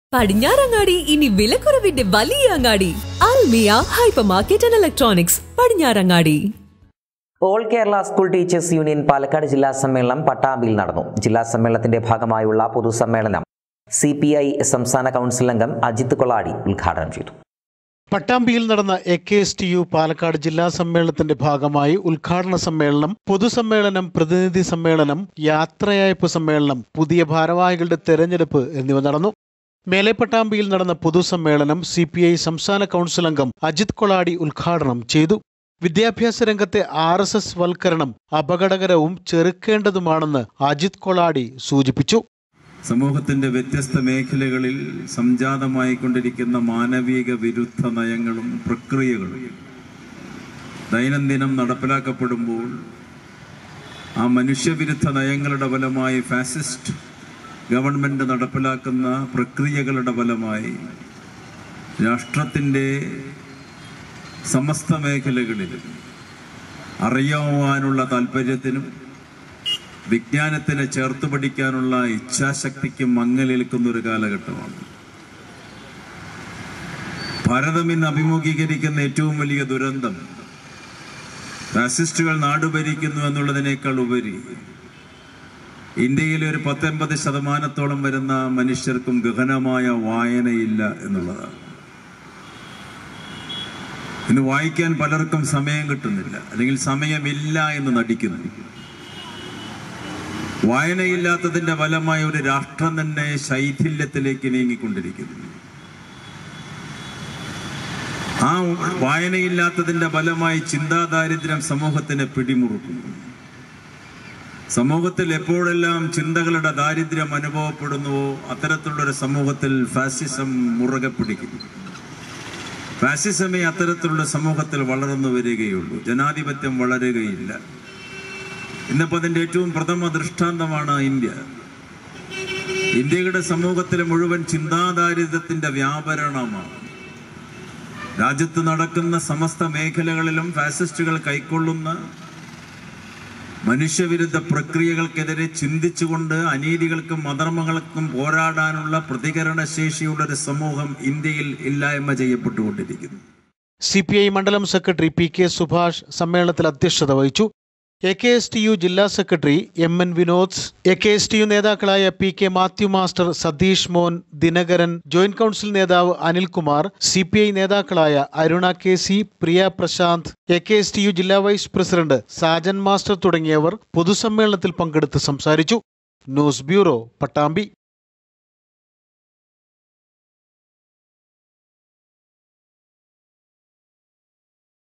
പടിഞ്ഞാറങ്ങാടി ഇനി വിലക്കുറവിന്റെ വലിയ അങ്ങാടി Almiya hyper market and electronics Padinjarangadi all Kerala school teachers union Palakkad ജില്ലാ സമ്മേളനം പട്ടാമ്പിയിൽ നടന്നു ജില്ലാ സമ്മേളനത്തിന്റെ ഭാഗമായുള്ള പൊതുസമ്മേളനം സി പി ഐ സംസ്ഥാന കൗൺസിൽ അംഗം അജിത് കൊളാടി ഉദ്ഘാടനം ചെയ്തു പട്ടാമ്പിയിൽ നടന്ന A K S T U Palakkad ജില്ലാ സമ്മേളനത്തിന്റെ ഭാഗമായി ഉദ്ഘാടന സമ്മേളനം പൊതുസമ്മേളനം പ്രതിനിധി സമ്മേളനം യാത്രയയപ്പ് സമ്മേളനം പുതിയ ഭാരവാഹികളുടെ തെരഞ്ഞെടുപ്പ് എന്നിവ നടന്നു മേലെ പട്ടാമ്പിയിൽ നടന്ന പൊതുസമ്മേളനം സി പി ഐ സംസ്ഥാന കൗൺസിൽ അംഗം അജിത് കൊളാടി ഉദ്ഘാടനം ചെയ്തു വിദ്യാഭ്യാസ രംഗത്തെ ആർ എസ് എസ് വൽക്കരണം അപകടകരവും ചെറുക്കേണ്ടതുമാണെന്ന് അജിത് കൊളാടി സൂചിപ്പിച്ചു സമൂഹത്തിന്റെ വ്യത്യസ്ത മേഖലകളിൽ സംജാതമായിക്കൊണ്ടിരിക്കുന്ന മാനവിക വിരുദ്ധ നയങ്ങളും പ്രക്രിയകളും ദൈനംദിനം നടപ്പിലാക്കപ്പെടുമ്പോൾ ആ മനുഷ്യവിരുദ്ധ നയങ്ങളുടെ ഫലമായി ഫാസിസ്റ്റ് ഗവൺമെന്റ് നടപ്പിലാക്കുന്ന പ്രക്രിയകളുടെ ഫലമായി രാഷ്ട്രത്തിൻ്റെ സമസ്ത മേഖലകളിലും അറിയാവാനുള്ള താല്പര്യത്തിനും വിജ്ഞാനത്തിനെ ചേർത്ത് പഠിക്കാനുള്ള ഇച്ഛാശക്തിക്കും മങ്ങലേൽക്കുന്ന ഒരു കാലഘട്ടമാണ് ഭാരതം ഇന്ന് അഭിമുഖീകരിക്കുന്ന ഏറ്റവും വലിയ ദുരന്തം ഫാസിസ്റ്റുകൾ നാട് ഭരിക്കുന്നു എന്നുള്ളതിനേക്കാൾ ഉപരി ഇന്ത്യയിലെ ഒരു പത്തൊൻപത് ശതമാനത്തോളം വരുന്ന മനുഷ്യർക്കും ഗഹനമായ വായനയില്ല എന്നുള്ളതാണ് ഇന്ന് വായിക്കാൻ പലർക്കും സമയം കിട്ടുന്നില്ല അല്ലെങ്കിൽ സമയമില്ല എന്ന് നടിക്കുന്നു വായനയില്ലാത്തതിന്റെ ഫലമായ ഒരു രാഷ്ട്രം തന്നെ ശൈഥില്യത്തിലേക്ക് നീങ്ങിക്കൊണ്ടിരിക്കുന്നു ആ വായനയില്ലാത്തതിന്റെ ഫലമായി ചിന്താദാരിദ്ര്യം സമൂഹത്തിനെ പിടിമുറുക്കുന്നു സമൂഹത്തിൽ എപ്പോഴെല്ലാം ചിന്തകളുടെ ദാരിദ്ര്യം അനുഭവപ്പെടുന്നുവോ അത്തരത്തിലുള്ള ഒരു സമൂഹത്തിൽ ഫാസിസം മുറുകെ പിടിക്കുന്നു ഫാസിസമേ അത്തരത്തിലുള്ള സമൂഹത്തിൽ വളർന്നു വരികയുള്ളൂ ജനാധിപത്യം വളരുകയില്ല ഇന്നിപ്പോൾ അതിൻ്റെ ഏറ്റവും പ്രഥമ ദൃഷ്ടാന്തമാണ് ഇന്ത്യ ഇന്ത്യയുടെ സമൂഹത്തിലെ മുഴുവൻ ചിന്താദാരിദ്ര്യത്തിന്റെ വ്യാപരണമാണ് രാജ്യത്ത് നടക്കുന്ന സമസ്ത മേഖലകളിലും ഫാസിസ്റ്റുകൾ കൈക്കൊള്ളുന്ന മനുഷ്യവിരുദ്ധ പ്രക്രിയകൾക്കെതിരെ ചിന്തിച്ചുകൊണ്ട് അനീതികൾക്കും അധർമ്മങ്ങൾക്കും പോരാടാനുള്ള പ്രതികരണ ശേഷിയുള്ള ഒരു സമൂഹം ഇന്ത്യയിൽ ഇല്ലായ്മ ചെയ്യപ്പെട്ടുകൊണ്ടിരിക്കുന്നു സി പി ഐ മണ്ഡലം സെക്രട്ടറി പി കെ സുഭാഷ് സമ്മേളനത്തിൽ അധ്യക്ഷത വഹിച്ചു A K S T U ജില്ലാ secretary M N Vinod A K S T U നേതാക്കളായ P K Mathew master Satheesh Mon Dinakaran joint council നേതാവ് അനിൽകുമാർ സി പി ഐ നേതാക്കളായ Aruna K C Priya Prashanth A K S T U ജില്ലാ vice president Sajan master തുടങ്ങിയവർ പൊതുസമ്മേളനത്തിൽ പങ്കെടുത്ത് സംസാരിച്ചു news bureau Pattambi